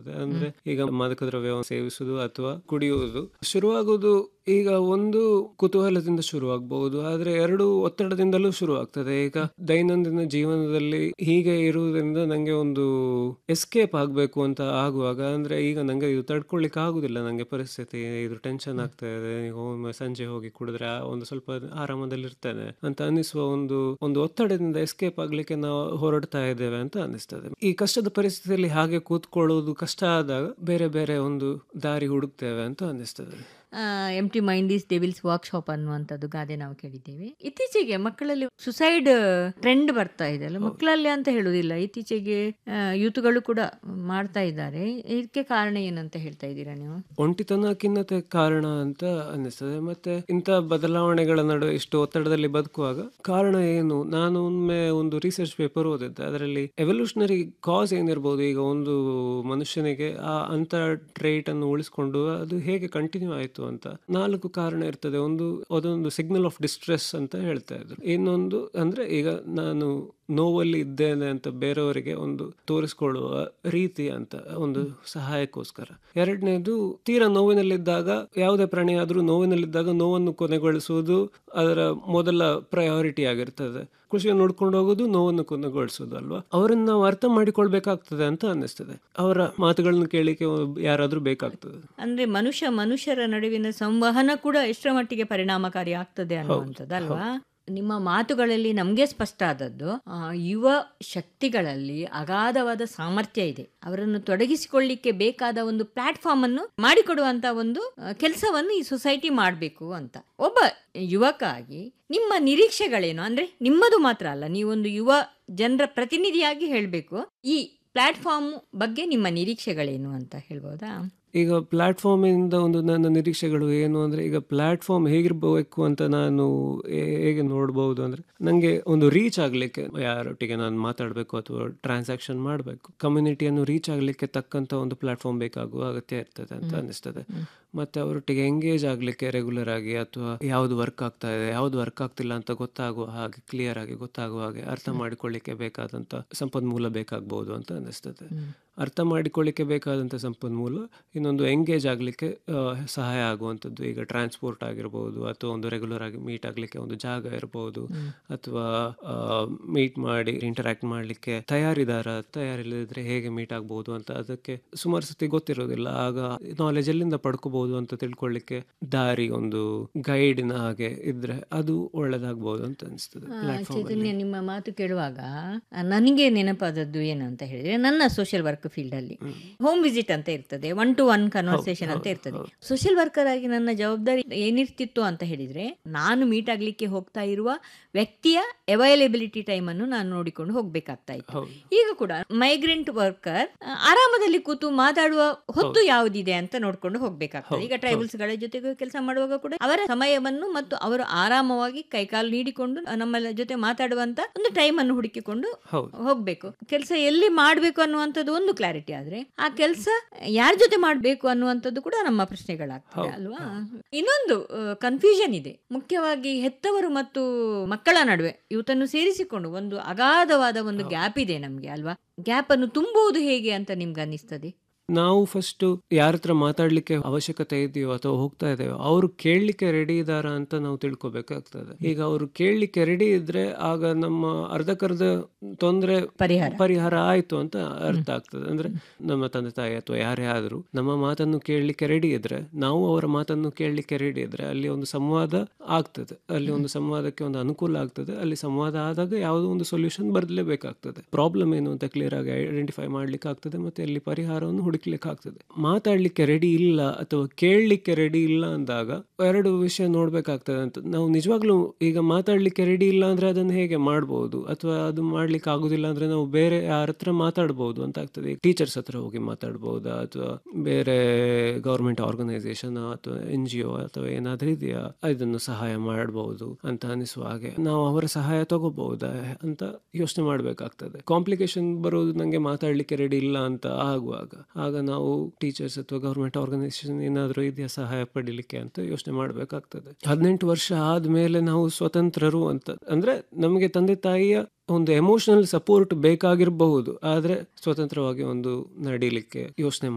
ಆಗ್ತದೆ ಅಂದ್ರೆ ಈಗ ಮಾದಕ ದ್ರವ್ಯ ಸೇವಿಸುವುದು ಅಥವಾ ಕುಡಿಯುವುದು ಶುರುವಾಗುವುದು ಈಗ ಒಂದು ಕುತೂಹಲದಿಂದ ಶುರುವಾಗಬಹುದು ಆದ್ರೆ ಎರಡು ಒತ್ತಡದಿಂದಲೂ ಶುರುವಾಗ್ತದೆ ಈಗ ದೈನಂದಿನ ಜೀವನದಲ್ಲಿ ಹೀಗೆ ಇರುವುದರಿಂದ ನಂಗೆ ಒಂದು ಎಸ್ಕೇಪ್ ಆಗ್ಬೇಕು ಅಂತ ಆಗುವಾಗ ಅಂದ್ರೆ ಈಗ ನಂಗೆ ಇದು ತಡ್ಕೊಳ್ಲಿಕ್ಕೆ ಆಗುದಿಲ್ಲ ನಂಗೆ ಪರಿಸ್ಥಿತಿ ಇದು ಟೆನ್ಷನ್ ಆಗ್ತಾ ಇದೆ ಈಗ ಒಮ್ಮೆ ಸಂಜೆ ಹೋಗಿ ಕುಡಿದ್ರೆ ಆ ಒಂದು ಸ್ವಲ್ಪ ಆರಾಮದಲ್ಲಿ ಇರ್ತೇನೆ ಅಂತ ಅನಿಸುವ ಒಂದು ಒಂದು ಒತ್ತಡದಿಂದ ಎಸ್ಕೇಪ್ ಆಗ್ಲಿಕ್ಕೆ ನಾವು ಹೊರಡ್ತಾ ಇದ್ದೇವೆ ಅಂತ ಅನಿಸ್ತದೆ ಈ ಕಷ್ಟದ ಪರಿಸ್ಥಿತಿಯಲ್ಲಿ ಹಾಗೆ ಕೂತ್ಕೊಳ್ಳೋದು ಕಷ್ಟ ಆದಾಗ ಬೇರೆ ಬೇರೆ ಒಂದು ದಾರಿ ಹುಡುಕ್ತೇವೆ ಅಂತ ಅನಿಸ್ತದೆ empty mind is devil's workshop ಅನ್ನುವಂಥದ್ದು ಗಾದೆ ನಾವು ಕೇಳಿದ್ದೇವೆ ಇತ್ತೀಚೆಗೆ ಮಕ್ಕಳಲ್ಲಿ ಸುಸೈಡ್ ಟ್ರೆಂಡ್ ಬರ್ತಾ ಇದೆ ಅಲ್ಲ ಮಕ್ಕಳಲ್ಲಿ ಅಂತ ಹೇಳುವುದಿಲ್ಲ ಇತ್ತೀಚೆಗೆ ಯೂತ್ಗಳು ಕೂಡ ಮಾಡ್ತಾ ಇದ್ದಾರೆ ಇದಕ್ಕೆ ಕಾರಣ ಏನಂತ ಹೇಳ್ತಾ ಇದ್ದೀರಾ ನೀವು ಒಂಟಿತನ ಖಿನ್ನತೆ ಕಾರಣ ಅಂತ ಅನ್ನಿಸ್ತದೆ ಮತ್ತೆ ಇಂಥ ಬದಲಾವಣೆಗಳ ನಡುವೆ ಇಷ್ಟು ಒತ್ತಡದಲ್ಲಿ ಬದುಕುವಾಗ ಕಾರಣ ಏನು ನಾನು ಒಮ್ಮೆ ಒಂದು ರಿಸರ್ಚ್ ಪೇಪರ್ ಓದಿದ್ದೆ ಅದರಲ್ಲಿ ಎವಲ್ಯೂಷನರಿ ಕಾಸ್ ಏನಿರ್ಬೋದು ಈಗ ಒಂದು ಮನುಷ್ಯನಿಗೆ ಆ ಅಂತ ಟ್ರೇಟ್ ಅನ್ನು ಉಳಿಸ್ಕೊಂಡು ಅದು ಹೇಗೆ ಕಂಟಿನ್ಯೂ ಆಯಿತು ಅಂತ ನಾಲ್ಕು ಕಾರಣ ಇರ್ತದೆ ಒಂದು ಅದೊಂದು ಸಿಗ್ನಲ್ ಆಫ್ ಡಿಸ್ಟ್ರೆಸ್ ಅಂತ ಹೇಳ್ತಾ ಇದ್ರು ಇನ್ನೊಂದು ಅಂದ್ರೆ ಈಗ ನಾನು ನೋವಲ್ಲಿ ಇದ್ದೇನೆ ಅಂತ ಬೇರೆಯವರಿಗೆ ಒಂದು ತೋರಿಸ್ಕೊಳ್ಳುವ ರೀತಿ ಅಂತ ಒಂದು ಸಹಾಯಕ್ಕೋಸ್ಕರ ಎರಡನೇದು ತೀರಾ ನೋವಿನಲ್ಲಿದ್ದಾಗ ಯಾವುದೇ ಪ್ರಾಣಿ ಆದ್ರೂ ನೋವಿನಲ್ಲಿದ್ದಾಗ ನೋವನ್ನು ಕೊನೆಗೊಳಿಸುವುದು ಅದರ ಮೊದಲ ಪ್ರಯಾರಿಟಿ ಆಗಿರ್ತದೆ ಖುಷಿಯನ್ನು ನೋಡ್ಕೊಂಡು ಹೋಗೋದು ನೋವನ್ನು ಕೊನೆಗೊಳಿಸೋದು ಅಲ್ವಾ ಅವರನ್ನ ನಾವು ಅರ್ಥ ಮಾಡಿಕೊಳ್ಬೇಕಾಗ್ತದೆ ಅಂತ ಅನ್ನಿಸ್ತದೆ ಅವರ ಮಾತುಗಳನ್ನು ಕೇಳಿಕೆ ಯಾರಾದ್ರೂ ಬೇಕಾಗ್ತದೆ ಅಂದ್ರೆ ಮನುಷ್ಯ ಮನುಷ್ಯರ ನಡುವಿನ ಸಂವಹನ ಕೂಡ ಎಷ್ಟರ ಮಟ್ಟಿಗೆ ಪರಿಣಾಮಕಾರಿ ಆಗ್ತದೆ ಅನ್ನುವಂಥದ್ದು ಅಲ್ವಾ ನಿಮ್ಮ ಮಾತುಗಳಲ್ಲಿ ನಮಗೆ ಸ್ಪಷ್ಟ ಆದದ್ದು ಆ, ಯುವ ಶಕ್ತಿಗಳಲ್ಲಿ ಅಗಾಧವಾದ ಸಾಮರ್ಥ್ಯ ಇದೆ ಅವರನ್ನು ತೊಡಗಿಸಿಕೊಳ್ಳಿಕ್ಕೆ ಬೇಕಾದ ಒಂದು ಪ್ಲಾಟ್ಫಾರ್ಮ್ ಅನ್ನು ಮಾಡಿಕೊಡುವಂತ ಒಂದು ಕೆಲಸವನ್ನು ಈ ಸೊಸೈಟಿ ಮಾಡಬೇಕು ಅಂತ ಒಬ್ಬ ಯುವಕ ಆಗಿ ನಿಮ್ಮ ನಿರೀಕ್ಷೆಗಳೇನು ಅಂದ್ರೆ ನಿಮ್ಮದು ಮಾತ್ರ ಅಲ್ಲ ನೀವೊಂದು ಯುವ ಜನರ ಪ್ರತಿನಿಧಿಯಾಗಿ ಹೇಳಬೇಕು ಈ ಪ್ಲಾಟ್ಫಾರ್ಮ್ ಬಗ್ಗೆ ನಿಮ್ಮ ನಿರೀಕ್ಷೆಗಳೇನು ಅಂತ ಹೇಳ್ಬೋದಾ ಈಗ ಪ್ಲಾಟ್ಫಾರ್ಮ್ ಇಂದ ಒಂದು ನನ್ನ ನಿರೀಕ್ಷೆಗಳು ಏನು ಅಂದ್ರೆ ಈಗ ಪ್ಲಾಟ್ಫಾರ್ಮ್ ಹೇಗಿರ್ಬೇಕು ಅಂತ ನಾನು ಹೇ- ಹೇಗೆ ನೋಡ್ಬೋದು ಅಂದ್ರೆ ನಂಗೆ ಒಂದು ರೀಚ್ ಆಗ್ಲಿಕ್ಕೆ ಯಾರೊಟ್ಟಿಗೆ ನಾನು ಮಾತಾಡಬೇಕು ಅಥವಾ ಟ್ರಾನ್ಸಾಕ್ಷನ್ ಮಾಡಬೇಕು ಕಮ್ಯುನಿಟಿಯನ್ನು ರೀಚ್ ಆಗ್ಲಿಕ್ಕೆ ತಕ್ಕಂತ ಒಂದು ಪ್ಲಾಟ್ಫಾರ್ಮ್ ಬೇಕಾಗುವ ಅಗತ್ಯ ಇರ್ತದೆ ಅಂತ ಅನಿಸ್ತದೆ ಮತ್ತೆ ಅವರೊಟ್ಟಿಗೆ ಎಂಗೇಜ್ ಆಗ್ಲಿಕ್ಕೆ ರೆಗ್ಯುಲರ್ ಆಗಿ ಅಥವಾ ಯಾವ್ದು ವರ್ಕ್ ಆಗ್ತಾ ಇದೆ ಯಾವ್ದು ವರ್ಕ್ ಆಗ್ತಿಲ್ಲ ಅಂತ ಗೊತ್ತಾಗುವ ಹಾಗೆ ಕ್ಲಿಯರ್ ಆಗಿ ಗೊತ್ತಾಗುವ ಹಾಗೆ ಅರ್ಥ ಮಾಡಿಕೊಳ್ಳಿಕ್ಕೆ ಬೇಕಾದಂತ ಸಂಪನ್ಮೂಲ ಬೇಕಾಗಬಹುದು ಅಂತ ಅನಿಸ್ತದೆ ಅರ್ಥ ಮಾಡಿಕೊಳ್ಳಿಕ್ಕೆ ಬೇಕಾದಂಥ ಸಂಪನ್ಮೂಲ ಇನ್ನೊಂದು ಎಂಗೇಜ್ ಆಗಲಿಕ್ಕೆ ಸಹಾಯ ಆಗುವಂಥದ್ದು ಈಗ ಟ್ರಾನ್ಸ್ಪೋರ್ಟ್ ಆಗಿರ್ಬೋದು ಅಥವಾ ಒಂದು ರೆಗ್ಯುಲರ್ ಆಗಿ ಮೀಟ್ ಆಗಲಿಕ್ಕೆ ಒಂದು ಜಾಗ ಇರ್ಬೋದು ಅಥವಾ ಮೀಟ್ ಮಾಡಿ ಇಂಟರಾಕ್ಟ್ ಮಾಡಲಿಕ್ಕೆ ತಯಾರಿದಾರ ತಯಾರಿಲ್ಲದಿದ್ರೆ ಹೇಗೆ ಮೀಟ್ ಆಗ್ಬೋದು ಅಂತ ಅದಕ್ಕೆ ಸುಮಾರು ಸತಿ ಗೊತ್ತಿರೋದಿಲ್ಲ ಆಗ ನಾಲೆಜ್ ಎಲ್ಲಿಂದ ಪಡ್ಕೋಬಹುದು ಅಂತ ತಿಳ್ಕೊಳ್ಳಿಕ್ಕೆ ದಾರಿ ಒಂದು ಗೈಡಿನ ಹಾಗೆ ಇದ್ರೆ ಅದು ಒಳ್ಳೇದಾಗ್ಬೋದು ಅಂತ ಅನಿಸ್ತದೆ ಪ್ಲಾಟ್ಫಾರ್ಮ್ ಚೈತನ್ಯ ನಿಮ್ಮ ಮಾತು ಕೇಳುವಾಗ ಆ, ನನಗೆ ನೆನಪಾದದ್ದು ಏನು ಅಂತ ಹೇಳಿದ್ರೆ ನನ್ನ ಸೋಷಿಯಲ್ ವರ್ಕ್ ಫೀಲ್ಡ್ ಅಲ್ಲಿ ಹೋಮ್ ವಿಸಿಟ್ ಅಂತ ಇರ್ತದೆ ಒನ್ ಟು ಒನ್ ಕನ್ವರ್ಸೇಷನ್ ಅಂತ ಇರ್ತದೆ ಸೋಷಿಯಲ್ ವರ್ಕರ್ ಆಗಿ ನನ್ನ ಜವಾಬ್ದಾರಿ ಏನಿರ್ತಿತ್ತು ಅಂತ ಹೇಳಿದ್ರೆ ನಾನು ಮೀಟ್ ಆಗ್ಲಿಕ್ಕೆ ಹೋಗ್ತಾ ಇರುವ ವ್ಯಕ್ತಿಯ ಅವೈಲೇಬಿಲಿಟಿ ಟೈಮ್ ಅನ್ನು ನಾನು ನೋಡಿಕೊಂಡು ಹೋಗ್ಬೇಕಾಗ್ತಾ ಇತ್ತು ಹೌದು ಈಗ ಕೂಡ ಮೈಗ್ರೆಂಟ್ ವರ್ಕರ್ ಆರಾಮದಲ್ಲಿ ಕೂತು ಮಾತಾಡುವ ಹೊತ್ತು ಯಾವುದಿದೆ ಅಂತ ನೋಡ್ಕೊಂಡು ಹೋಗ್ಬೇಕಾಗ್ತದೆ ಈಗ ಟ್ರೈಬಲ್ಸ್ ಗಳ ಜೊತೆಗೆ ಕೆಲಸ ಮಾಡುವಾಗ ಕೂಡ ಅವರ ಸಮಯವನ್ನು ಮತ್ತು ಅವರು ಆರಾಮವಾಗಿ ಕೈಕಾಲು ನೀಡಿಕೊಂಡು ನಮ್ಮ ಜೊತೆ ಮಾತಾಡುವಂತ ಒಂದು ಟೈಮ್ ಅನ್ನು ಹುಡುಕಿಕೊಂಡು ಹೌದು ಹೋಗ್ಬೇಕು ಕೆಲಸ ಎಲ್ಲಿ ಮಾಡ್ಬೇಕು ಅನ್ನುವಂಥದ್ದು ಒಂದು ಕ್ಲಾರಿಟಿ ಆದ್ರೆ ಆ ಕೆಲಸ ಯಾರ ಜೊತೆ ಮಾಡ್ಬೇಕು ಅನ್ನುವಂಥದ್ದು ಕೂಡ ನಮ್ಮ ಪ್ರಶ್ನೆಗಳಾಗ್ತದೆ ಅಲ್ವಾ ಇನ್ನೊಂದು ಕನ್ಫ್ಯೂಷನ್ ಇದೆ ಮುಖ್ಯವಾಗಿ ಹೆತ್ತವರು ಮತ್ತು ಮಕ್ಕಳ ನಡುವೆ ಇವತ್ತನ್ನು ಸೇರಿಸಿಕೊಂಡು ಒಂದು ಅಗಾಧವಾದ ಒಂದು ಗ್ಯಾಪ್ ಇದೆ ನಮ್ಗೆ ಅಲ್ವಾ ಗ್ಯಾಪ್ ಅನ್ನು ತುಂಬುವುದು ಹೇಗೆ ಅಂತ ನಿಮ್ಗೆ ಅನ್ನಿಸ್ತದೆ ನಾವು ಫಸ್ಟ್ ಯಾರ ಹತ್ರ ಮಾತಾಡ್ಲಿಕ್ಕೆ ಅವಶ್ಯಕತೆ ಇದೆಯೋ ಅಥವಾ ಹೋಗ್ತಾ ಇದ್ದೇವೋ ಅವರು ಕೇಳಲಿಕ್ಕೆ ರೆಡಿ ಇದಾರ ಅಂತ ನಾವು ತಿಳ್ಕೊಬೇಕಾಗ್ತದೆ ಈಗ ಅವರು ಕೇಳಲಿಕ್ಕೆ ರೆಡಿ ಇದ್ರೆ ಆಗ ನಮ್ಮ ಅರ್ಧಕ್ಕರ್ಧ ತೊಂದರೆ ಪರಿಹಾರ ಪರಿಹಾರ ಆಯ್ತು ಅಂತ ಅರ್ಥ ಆಗ್ತದೆ ಅಂದ್ರೆ ನಮ್ಮ ತಂದೆ ತಾಯಿ ಅಥವಾ ಯಾರೇ ಆದ್ರೂ ನಮ್ಮ ಮಾತನ್ನು ಕೇಳಲಿಕ್ಕೆ ರೆಡಿ ಇದ್ರೆ ನಾವು ಅವರ ಮಾತನ್ನು ಕೇಳಲಿಕ್ಕೆ ರೆಡಿ ಇದ್ರೆ ಅಲ್ಲಿ ಒಂದು ಸಂವಾದ ಆಗ್ತದೆ ಅಲ್ಲಿ ಒಂದು ಸಂವಾದಕ್ಕೆ ಒಂದು ಅನುಕೂಲ ಆಗ್ತದೆ ಅಲ್ಲಿ ಸಂವಾದ ಆದಾಗ ಯಾವುದೋ ಒಂದು ಸೊಲ್ಯೂಷನ್ ಬರಲೇಬೇಕಾಗ್ತದೆ ಪ್ರಾಬ್ಲಮ್ ಏನು ಅಂತ ಕ್ಲಿಯರ್ ಆಗಿ ಐಡೆಂಟಿಫೈ ಮಾಡ್ಲಿಕ್ಕೆ ಆಗ್ತದೆ ಮತ್ತೆ ಅಲ್ಲಿ ಪರಿಹಾರವನ್ನು ಹುಡುಕ್ಲಿಕ್ಕೆ ಆಗ್ತದೆ ಮಾತಾಡ್ಲಿಕ್ಕೆ ರೆಡಿ ಇಲ್ಲ ಅಥವಾ ಕೇಳಲಿಕ್ಕೆ ರೆಡಿ ಇಲ್ಲ ಅಂದಾಗ ಎರಡು ವಿಷಯ ನೋಡ್ಬೇಕಾಗ್ತದೆ ಅಂತ ನಾವು ನಿಜವಾಗ್ಲೂ ಈಗ ಮಾತಾಡ್ಲಿಕ್ಕೆ ರೆಡಿ ಇಲ್ಲ ಅಂದ್ರೆ ಅದನ್ನು ಹೇಗೆ ಮಾಡ್ಬೋದು ಅಥವಾ ಅದು ಮಾಡ್ಲಿಕ್ಕೆ ಆಗುದಿಲ್ಲ ಅಂದ್ರೆ ನಾವು ಬೇರೆ ಯಾರ ಹತ್ರ ಮಾತಾಡ್ಬೋದು ಅಂತ ಆಗ್ತದೆ ಟೀಚರ್ಸ್ ಹತ್ರ ಹೋಗಿ ಮಾತಾಡ್ಬೋದಾ ಅಥವಾ ಬೇರೆ ಗೌರ್ಮೆಂಟ್ ಆರ್ಗನೈಸೇಷನ್ ಅಥವಾ ಎನ್ ಜಿ ಒ ಅಥವಾ ಏನಾದ್ರೂ ಇದೆಯಾ ಇದನ್ನು ಸಹಾಯ ಮಾಡಬಹುದು ಅಂತ ಅನಿಸುವ ಹಾಗೆ ನಾವು ಅವರ ಸಹಾಯ ತಗೋಬಹುದಾ ಅಂತ ಯೋಚನೆ ಮಾಡ್ಬೇಕಾಗ್ತದೆ ಕಾಂಪ್ಲಿಕೇಶನ್ ಬರೋದು ನಂಗೆ ಮಾತಾಡ್ಲಿಕ್ಕೆ ರೆಡಿ ಇಲ್ಲ ಅಂತ ಆಗುವಾಗ ಆಗ ನಾವು ಟೀಚರ್ಸ್ ಅಥವಾ ಗೌರ್ಮೆಂಟ್ ಆರ್ಗನೈಸೇಷನ್ ಏನಾದರೂ ಇದೆಯಾ ಸಹಾಯ ಪಡಿಲಿಕ್ಕೆ ಅಂತ ಯೋಚನೆ ಮಾಡಬೇಕಾಗ್ತದೆ ಹದಿನೆಂಟು ವರ್ಷ ಆದ್ಮೇಲೆ ನಾವು ಸ್ವತಂತ್ರರು ಅಂತ ಅಂದ್ರೆ ನಮಗೆ ತಂದೆ ತಾಯಿಯ ಒಂದು ಎಮೋಷನಲ್ ಸಪೋರ್ಟ್ ಬೇಕಾಗಿರಬಹುದು ಆದ್ರೆ ಸ್ವತಂತ್ರವಾಗಿ ಒಂದು ನಡೀಲಿಕ್ಕೆ ಯೋಚನೆ